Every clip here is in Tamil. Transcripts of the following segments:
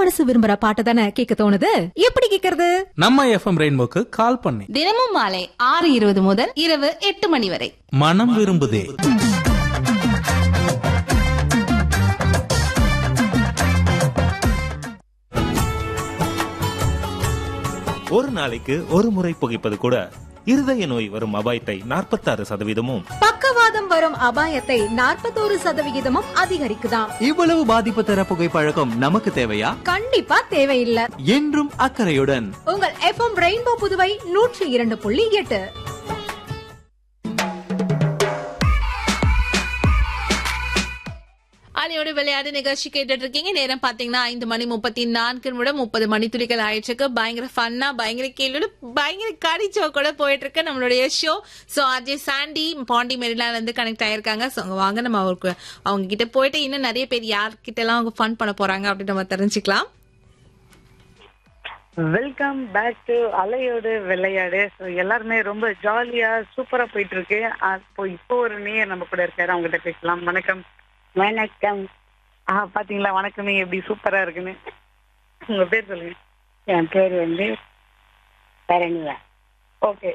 மனசு விரும்புற பாட்டு தானே கேட்க தோணுது எப்படி கேக்குறது நம்ம எஃப்எம் ரெயின்போக்கு கால் பண்ணி தினமும் மாலை ஆறு இருபது முதல் இரவு எட்டு மணி வரை மனம் விரும்புதே ஒரு நாளைக்கு ஒரு முறை புகைப்பது கூட இருதய நோய் வரும் அபாயத்தை நாற்பத்தாறு சதவீதமும் பக்கவாதம் வரும் அபாயத்தை நாற்பத்தோரு சதவிகிதமும் அதிகரிக்குதாம் இவ்வளவு பாதிப்பு தர புகைப்பழக்கம் நமக்கு தேவையா கண்டிப்பா தேவையில்லை என்றும் அக்கறையுடன் உங்கள் எஃப்எம் ரெயின்போ புதுவை நூற்றி இரண்டு புள்ளி எட்டு அலையோட விளையாடு நிகழ்ச்சி கேட்டுட்டு இருக்கீங்க நேரம் பாத்தீங்கன்னா ஐந்து மணி முப்பத்தி நான்கு நிமிடம் முப்பது மணித்துளிகள் ஆயிடுச்சு பயங்கர ஃபன்னா பயங்கர கேள்வியோட பயங்கர கடிச்சோ கூட போயிட்டு இருக்கு நம்மளுடைய show so RJ Sandy Pandi மெரிலால இருந்து கனெக்ட் ஆயிருக்காங்க சோ அங்க வாங்க நம்ம அவருக்கு அவங்க கிட்ட போயிட்டு இன்னும் நிறைய பேர் யார்கிட்ட எல்லாம் அவங்க ஃபன் பண்ண போறாங்க அப்படின்னு நம்ம தெரிஞ்சுக்கலாம் வெல்கம் பேக் டு அலையோடு விளையாடு ஸோ எல்லாருமே ரொம்ப ஜாலியா சூப்பரா போயிட்டு இருக்கு அப்போ இப்போ ஒரு நேயர் நம்ம கூட இருக்காரு அவங்ககிட்ட பேசலாம் வணக்கம் வணக்கம் ஆ பாத்தீங்களா வணக்கமே எப்படி சூப்பரா இருக்குன்னு உங்க பேர் சொல்லுங்க என் பேர் வந்து பரணியா ஓகே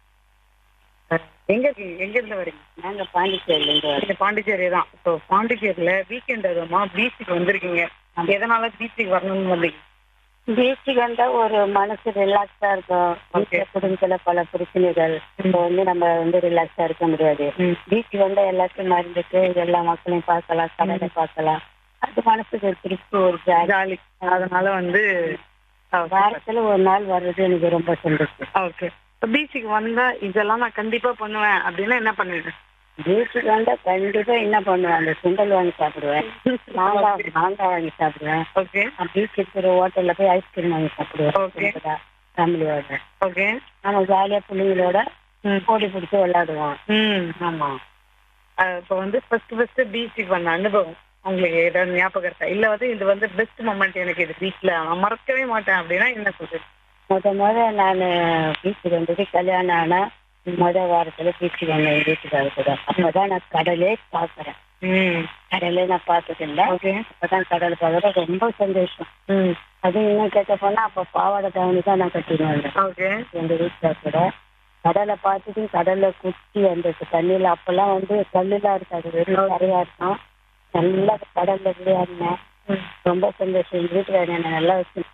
எங்க இருக்கீங்க எங்க இருந்து வரீங்க நாங்க பாண்டிச்சேரியில இருந்து வரோம் இந்த பாண்டிச்சேரி தான் ஸோ பாண்டிச்சேரியில வீக்கெண்ட் அதுமா பீச்சுக்கு வந்திருக்கீங்க எதனால பீச்சுக்கு வரணும்னு வந்தீங்க பீச்சுக்கு வந்தா ஒரு மனசு ரிலாக்ஸா இருக்கும் Okay. வீட்டுல குடும்பத்துல பல பிரச்சனைகள் இப்போ வந்து நம்ம வந்து ரிலாக்ஸா இருக்க முடியாது ம். பீச் வந்தா எல்லாத்தையும் மறந்துட்டு எல்லா மக்களையும் பார்க்கலாம் கடலை பார்க்கலாம் அது மனசுக்கு ஒரு திருப்தி ஒரு ஜாலி ஜாலி அதனால வந்து வாரத்துல ஒரு நாள் வர்றது எனக்கு ரொம்ப சந்தோஷம் ஓகே பீச்சுக்கு வந்தா இதெல்லாம் நான் கண்டிப்பா பண்ணுவேன் அப்படின்னா என்ன பண்ணுவேன் பீச்சுக்கு வந்தா கண்டிப்பா என்ன பண்ணுவேன் அந்த சுண்டல் வாங்கி சாப்பிடுவேன் மாங்காய் மாங்காய் வாங்கி சாப்பிடுவேன் ஓகே பீச் இருக்கிற ஹோட்டல்ல போய் ஐஸ்கிரீம் வாங்கி சாப்பிடுவேன் Okay. ஃபேமிலியோட ஓகே நம்ம ஜாலியா பிள்ளைங்களோட ம். ஓடி பிடிச்சி விளையாடுவோம் ம் ஆமா இப்போ வந்து ஃபர்ஸ்ட் ஃபர்ஸ்ட் பீச்சுக்கு வந்த அனுபவம் உங்களுக்கு ஏதாவது ஞாபகம் இருக்கா இல்ல வந்து இது வந்து பெஸ்ட் மொமெண்ட் எனக்கு இது பீச்ல நான் மறக்கவே மாட்டேன் அப்படின்னா என்ன சொல்றது முத முத நான் பீச்சுக்கு வந்தது கல்யாணம் ஆனா முத வாரத்துல பீச்சுக்கு வந்தேன் எங்க வீட்டுக்காரர் கூட அப்பதான் நான் கடலே பாக்குறேன் ம் கடலே நான் பார்த்தது இல்ல ஓகே அப்பதான் கடல் பார்க்கறது ரொம்ப சந்தோஷம் ம் அது இன்னும் கேட்க போனா அப்ப பாவாடை தாவணி தான் நான் கட்டிட்டு வந்தேன் ஓகே எங்க வீட்டுல கூட கடலை பார்த்துட்டு கடல்ல குச்சி அந்த தண்ணியில அப்பெல்லாம் வந்து கல்லுலாம் இருக்காது வெறும் கரையா இருக்கும் நல்லா கடல்ல விளையாடினேன் ரொம்ப சந்தோஷம் எங்க வீட்டுக்காரர் என்ன நல்லா வச்சு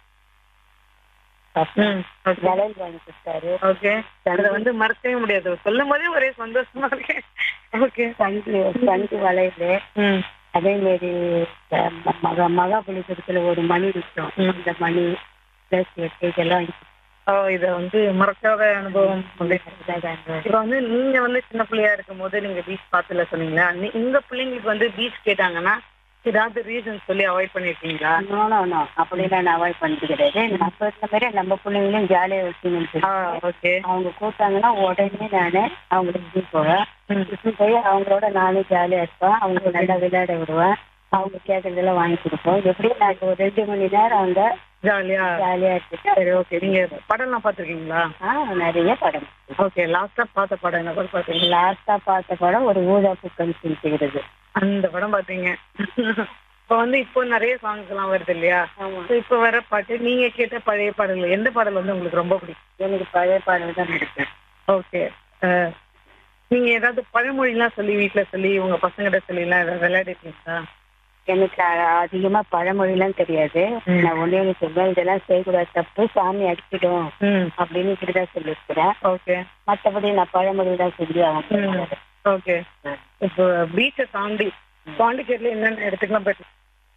ம் ஓகே வளையல் வாங்கி கொடுத்தாரு ஓகே அதை வந்து மறக்கவே முடியாது சொல்லும் போதே ஒரே சந்தோஷமா இருக்கேன் ஓகே தங்கி தங்கி வளையல் ம் அதே மாதிரி அஹ், ம- மகா மகாபலிபுரத்துல ஒரு மணி விற்கும் அந்த மணி பிளஸ் இதெல்லாம் வாங்கி ஓ இத வந்து மறக்காத அனுபவம் அப்படின்னு கொடுத்தாரு. இப்ப வந்து நீங்க வந்து சின்ன பிள்ளையா இருக்கும் போது நீங்க பீச் பார்த்தல சொன்னீங்களா நீ- உங்க பிள்ளைங்களுக்கு வந்து பீச் கேட்டாங்கன்னா ஏதாவது ரீசன் சொல்லி அவாய்ட் பண்ணிருக்கீங்களா நோ நோ நோ அப்படிலாம் நான் அவாய்ட் பண்ணிட்டு கிடையாது நம்ம இருந்த மாதிரி நம்ம பிள்ளைங்களையும் ஜாலியா வச்சுக்கணும்னு சொல்லி ஓகே அவங்க கூப்பிட்டாங்கன்னா உடனே நானு அவங்களுக்கு கூட்டிட்டு போவேன் ம். கூட்டிட்டு போய் அவங்களோட நானும் ஜாலியா இருப்பேன் அவங்க நல்லா விளையாட விடுவேன் அவங்க கேட்டதெல்லாம் வாங்கி கொடுப்போம் எப்படியும் நான் ஒரு ரெண்டு மணி நேரம் அவங்க ஜாலியா ஜாலியா இருந்துட்டு சரி ஓகே நீங்க படம்லாம் பாத்திருக்கீங்களா ஆ நிறைய படம் ஓகே லாஸ்டா பார்த்த படம் என்ன படம் பாத்தீங்க லாஸ்டா பார்த்த படம் ஒரு ஊதா புக்கம் சிரிச்சுகிறது அந்த படம் பாத்தீங்க இப்ப வந்து இப்போ நிறைய சாங்ஸ் எல்லாம் வருது இல்லையா So, இப்ப வர பாட்டு நீங்க கேட்ட பழைய பாடல் எந்த பாடல் வந்து உங்களுக்கு ரொம்ப பிடிக்கும் எனக்கு பழைய பாடல் தான் பிடிக்கும் ஓகே நீங்க ஏதாவது பழமொழி எல்லாம் சொல்லி வீட்ல சொல்லி உங்க பசங்கிட்ட சொல்லி எல்லாம் ஏதாவது விளையாடிருக்கீங்களா எனக்கு அ- அதிகமா பழமொழிலாம் தெரியாது ம். நான் ஒண்ணே ஒண்ணு சொல்லுவேன் இதெல்லாம் செய்யக்கூடாது தப்பு சாமி அடிச்சிடும் ம் அப்படின்னு இப்படிதான் சொல்லியிருக்கிறேன் ஓகே மத்தபடி நான் பழமொழி தான் சொல்லி ம் அவங்க ஓகே இப்போ பீச்சை தாண்டி பாண்டிச்சேரியில என்னென்ன இடத்துக்குலாம் போயிட்டு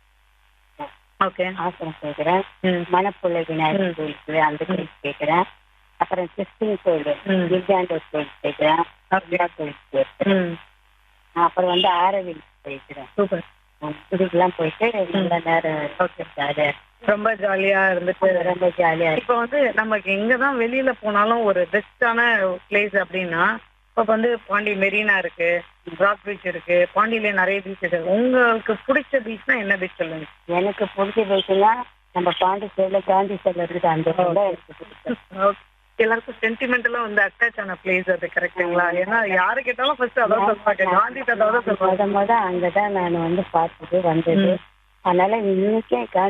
ஓகே ஆசிரம் கேட்கிறேன் ம் மணப்புள்ள விநாயகர் ம். கோயிலுக்கு அந்த கோயிலுக்கு கேட்கிறேன் அப்புறம் கிறிஸ்டின் கோயில் ம். கிர்ஜாண்டோர் கோயிலுக்கு கேட்கிறேன் அம்மா கோயிலுக்கு கேட்கிறேன் ம் அப்புறம் வந்து ஆரவில் போயிருக்கிறேன் சூப்பர் இதுக்கெல்லாம் போயிட்டு நல்ல நேரம் ஓகே ஜாலியா ரொம்ப ஜாலியா இருந்துட்டு ரொம்ப ஜாலியா இப்போ வந்து நமக்கு எங்கதான் வெளியில போனாலும் ஒரு பெஸ்டான பிளேஸ் அப்படின்னா இப்போ வந்து பாண்டி மெரினா இருக்கு ராக் பீச் இருக்கு பாண்டியில நிறைய பீச் இருக்கு உங்களுக்கு பிடிச்ச பீச்னா என்ன பீச் சொல்லுங்க எனக்கு பிடிச்ச பைக்குன்னா நம்ம பாண்டிச்சேரியில காந்தி சிலை இருக்குது அந்த இடம் தான் எனக்கு பிடிக்கும் Okay. எல்லாருக்கும் சென்டிமெண்டலா வந்து அட்டாச் ஆன பிளேஸ் அது கரெக்ட்டுங்களா ஏன்னா யாரு கேட்டாலும் ஃபர்ஸ்ட் அதான் சொல்லுவாங்க காந்தி தாத்தா தான் சொல்லுவாங்க முத முத அங்கதான் நான் வந்து பார்த்தது வந்தது அதனால இன்னைக்கே